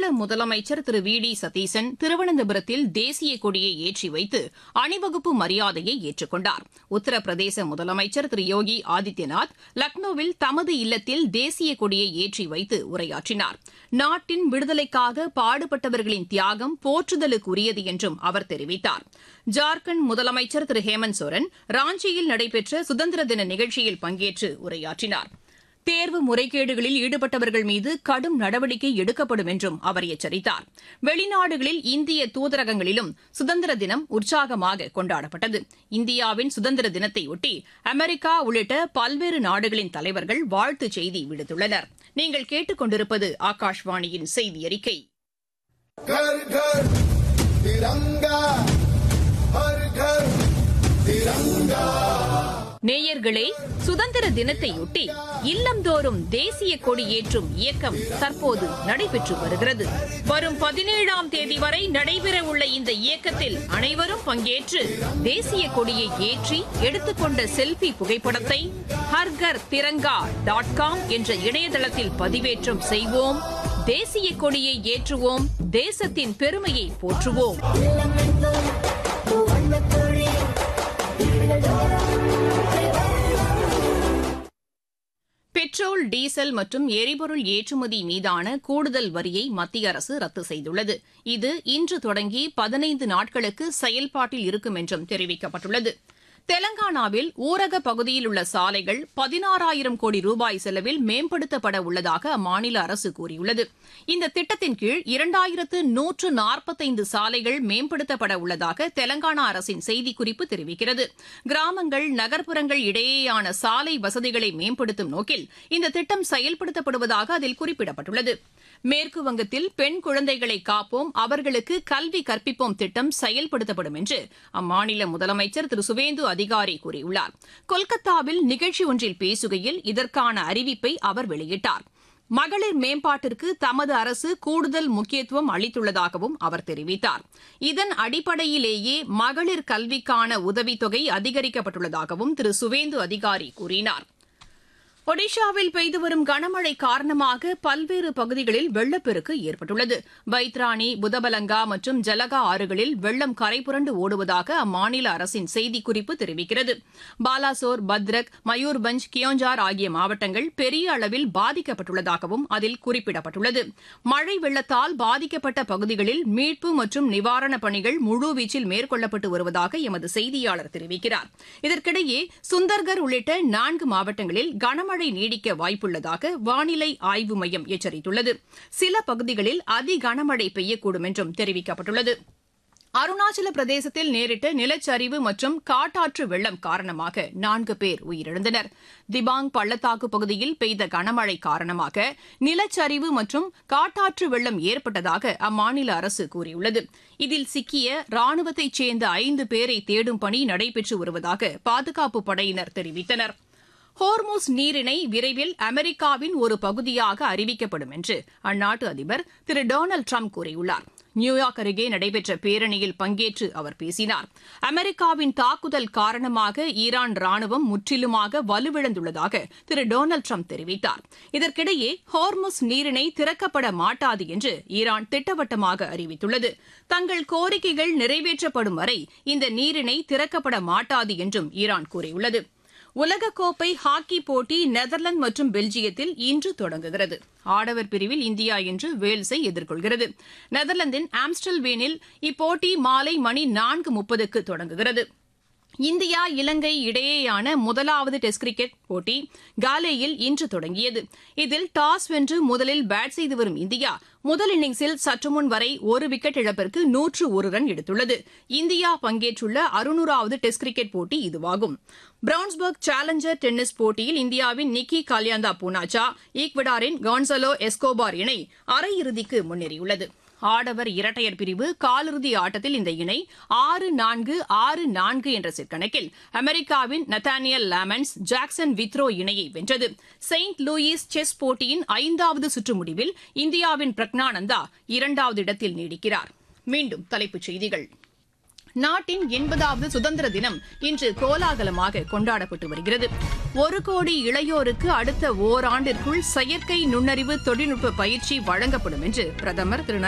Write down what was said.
முதலமைச்சர் திரு we D Satheesan திருவனந்தபுரத்தில் தேசிய கொடியை ஏற்றி வைத்து அணிவகுப்பு மரியாதையை ஏற்றுக்கொண்டார் உத்தரப்பிரதேச முதலமைச்சர் திரு யோகி ஆதித்யநாத் லக்னோவில் தமது இல்லத்தில் தேசிய கொடியை ஏற்றி வைத்து உரையாற்றினார் நாட்டின் விடுதலைக்காக பாடுபட்டவர்களின் தியாகம் போற்றுதலுக்குரியது என்றும் அவர் தெரிவித்தார் ஜார்க்கண்ட் முதலமைச்சர் திரு ஹேமந்த் சோரன் ராஞ்சியில் நடைபெற்ற சுதந்திர தின நிகழ்ச்சியில் பங்கேற்று உரையாற்றினார் தேர்வு முறைகேடுகளில் ஈடுபட்டவர்கள் மீது கடும் நடவடிக்கை எடுக்கப்படும் என்றும் அவர் எச்சரித்தார் வெளிநாடுகளில் இந்திய தூதரகங்களிலும் சுதந்திர தினம் உற்சாகமாக கொண்டாடப்பட்டது இந்தியாவின் சுதந்திர தினத்தையொட்டி அமெரிக்கா உள்ளிட்ட பல்வேறு நாடுகளின் தலைவர்கள் வாழ்த்துச் செய்தி விடுத்துள்ளனர் நீங்கள் கேட்டுக் கொண்டிருப்பது ஆகாஷ்வாணியின் செய்தி அறிக்கை घर घर तिरंगा हर घर तिरंगा நேயர்களே சுதந்திர தினத்தையொட்டி இல்லந்தோறும் தேசிய கொடி ஏற்றும் இயக்கம் தற்போது நடைபெற்று வருகிறது வரும் பதினேழாம் தேதி வரை நடைபெறவுள்ள இந்த இயக்கத்தில் அனைவரும் பங்கேற்று தேசிய கொடியை ஏற்றி எடுத்துக்கொண்ட செல்பி புகைப்படத்தை ஹர்கர் திரங்கா டாட் காம் என்ற இணையதளத்தில் பதிவேற்றம் செய்வோம் தேசிய கொடியை ஏற்றுவோம் தேசத்தின் பெருமையை போற்றுவோம் பெட்ரோல் டீசல் மற்றும் எரிபொருள் ஏற்றுமதி மீதான கூடுதல் வரியை மத்திய அரசு ரத்து செய்துள்ளது இது இன்று தொடங்கி பதினைந்து நாட்களுக்கு செயல்பாட்டில் இருக்கும் என்றும் தெரிவிக்கப்பட்டுள்ளது தெலங்கானாவில் ஊரக பகுதியில் உள்ள சாலைகள் பதினாறாயிரம் கோடி ரூபாய் செலவில் மேம்படுத்தப்பட உள்ளதாக அம்மாநில அரசு கூறியுள்ளது இந்த திட்டத்தின் கீழ் இரண்டாயிரத்து நூற்று நாற்பத்தைந்து சாலைகள் மேம்படுத்தப்பட உள்ளதாக தெலங்கானா அரசின் செய்திக்குறிப்பு தெரிவிக்கிறது கிராமங்கள் நகர்ப்புறங்கள் இடையேயான சாலை வசதிகளை மேம்படுத்தும் நோக்கில் இந்த திட்டம் செயல்படுத்தப்படுவதாக அதில் குறிப்பிடப்பட்டுள்ளது மேற்கு வங்கத்தில் பெண் குழந்தைகளை காப்போம் அவர்களுக்கு கல்வி கற்பிப்போம் திட்டம் செயல்படுத்தப்படும் என்று அம்மாநில முதலமைச்சர் திரு சுவேந்து அதிகாரி கூறியுள்ளார் கொல்கத்தாவில் நிகழ்ச்சி ஒன்றில் பேசுகையில் இதற்கான அறிவிப்பை அவர் வெளியிட்டார் மகளிர் மேம்பாட்டிற்கு தமது அரசு கூடுதல் முக்கியத்துவம் அளித்துள்ளதாகவும் அவர் தெரிவித்தார் இதன் அடிப்படையிலேயே மகளிர் கல்விக்கான உதவித்தொகை அதிகரிக்கப்பட்டுள்ளதாகவும் திரு சுவேந்து அதிகாரி கூறினார் ஒடிஷாவில் பெய்து வரும் கனமழை காரணமாக பல்வேறு பகுதிகளில் வெள்ளப்பெருக்கு ஏற்பட்டுள்ளது பைத்ராணி புதபலங்கா மற்றும் ஜலகா ஆறுகளில் வெள்ளம் கரைபுரண்டு ஓடுவதாக அம்மாநில அரசின் செய்திக்குறிப்பு தெரிவிக்கிறது பாலாசோர் பத்ரக் மயூர்பஞ்ச் கியோஞ்சார் ஆகிய மாவட்டங்கள் பெரிய அளவில் பாதிக்கப்பட்டுள்ளதாகவும் அதில் குறிப்பிடப்பட்டுள்ளது மழை வெள்ளத்தால் பாதிக்கப்பட்ட பகுதிகளில் மீட்பு மற்றும் நிவாரணப் பணிகள் முழுவீச்சில் மேற்கொள்ளப்பட்டு வருவதாக எமது செய்தியாளர் தெரிவிக்கிறார் இதற்கிடையே சுந்தர்கர் உள்ளிட்ட நான்கு மாவட்டங்களில் கனமழை நீடிக்க வாய்ப்புள்ளதாக வானிலை ஆய்வு மையம் எச்சரித்துள்ளது சில பகுதிகளில் அதி கனமழை பெய்யக்கூடும் என்றும் தெரிவிக்கப்பட்டுள்ளது அருணாச்சல பிரதேசத்தில் நேரிட்ட நிலச்சரிவு மற்றும் காட்டாற்று வெள்ளம் காரணமாக நான்கு பேர் உயிரிழந்தனர் திபாங் பள்ளத்தாக்கு பகுதியில் பெய்த கனமழை காரணமாக நிலச்சரிவு மற்றும் காட்டாற்று வெள்ளம் ஏற்பட்டதாக அம்மாநில அரசு கூறியுள்ளது இதில் சிக்கிய ராணுவத்தைச் சேர்ந்த ஐந்து பேரை தேடும் பணி நடைபெற்று வருவதாக பாதுகாப்பு படையினர் தெரிவித்தனர் ஹோர்முஸ் நீரிணை விரைவில் அமெரிக்காவின் ஒரு பகுதியாக அறிவிக்கப்படும் என்று அந்நாட்டு அதிபர் திரு டொனால்டு ட்ரம்ப் கூறியுள்ளார் நியூயார்க் அருகே நடைபெற்ற பேரணியில் பங்கேற்று அவர் பேசினார் அமெரிக்காவின் தாக்குதல் காரணமாக ஈரான் ராணுவம் முற்றிலுமாக வலுவிழந்துள்ளதாக திரு டொனால்டு ட்ரம்ப் தெரிவித்தார் இதற்கிடையே ஹோர்முஸ் நீரிணை திறக்கப்பட மாட்டாது என்று ஈரான் திட்டவட்டமாக அறிவித்துள்ளது தங்கள் கோரிக்கைகள் நிறைவேற்றப்படும் வரை இந்த நீரிணை திறக்கப்பட மாட்டாது என்றும் ஈரான் கூறியுள்ளது உலகக்கோப்பை ஹாக்கி போட்டி நெதர்லாந்து மற்றும் பெல்ஜியத்தில் இன்று தொடங்குகிறது ஆடவர் பிரிவில் இந்தியா இன்று வேல்ஸை எதிர்கொள்கிறது நெதர்லாந்தின் ஆம்ஸ்டல்வேனில் இப்போட்டி மாலை மணி நான்கு முப்பதுக்கு தொடங்குகிறது இந்தியா இலங்கை இடையேயான முதலாவது டெஸ்ட் கிரிக்கெட் போட்டி காலேயில் இன்று தொடங்கியது இதில் டாஸ் வென்று முதலில் பேட் செய்து வரும் இந்தியா முதல் இன்னிங்ஸில் சற்றுமுன் வரை ஒரு விக்கெட் இழப்பிற்கு நூற்று ஒரு ரன் எடுத்துள்ளது இந்தியா பங்கேற்றுள்ள அறுநூறாவது டெஸ்ட் கிரிக்கெட் போட்டி இதுவாகும் பிரவுன்ஸ்பர்க் சேலஞ்சர் டென்னிஸ் போட்டியில் இந்தியாவின் நிக்கி கால்யாந்தா பூனாச்சா ஈக்வடாரின் கான்சலோ எஸ்கோபார் இணை அரையிறுதிக்கு முன்னேறியுள்ளது ஆடவர் இரட்டையர் பிரிவு காலிறுதி ஆட்டத்தில் இந்த இணை ஆறு நான்கு ஆறு நான்கு என்ற செட் கணக்கில் அமெரிக்காவின் நத்தானியல் லாமன்ஸ் ஜாக்சன் வித்ரோ இணையை வென்றது செயின்ட் லூயிஸ் செஸ் போட்டியின் ஐந்தாவது சுற்று முடிவில் இந்தியாவின் பிரக்னானந்தா இரண்டாவது இடத்தில் நீடிக்கிறார் மீண்டும் தலைப்புச் செய்திகள் நாட்டின் எண்பதாவது சுதந்திர தினம் இன்று கோலாகலமாக கொண்டாடப்பட்டு வருகிறது ஒரு கோடி இளையோருக்கு அடுத்த ஓராண்டிற்குள் செயற்கை நுண்ணறிவு தொழில்நுட்ப பயிற்சி வழங்கப்படும் என்று பிரதமர் திரு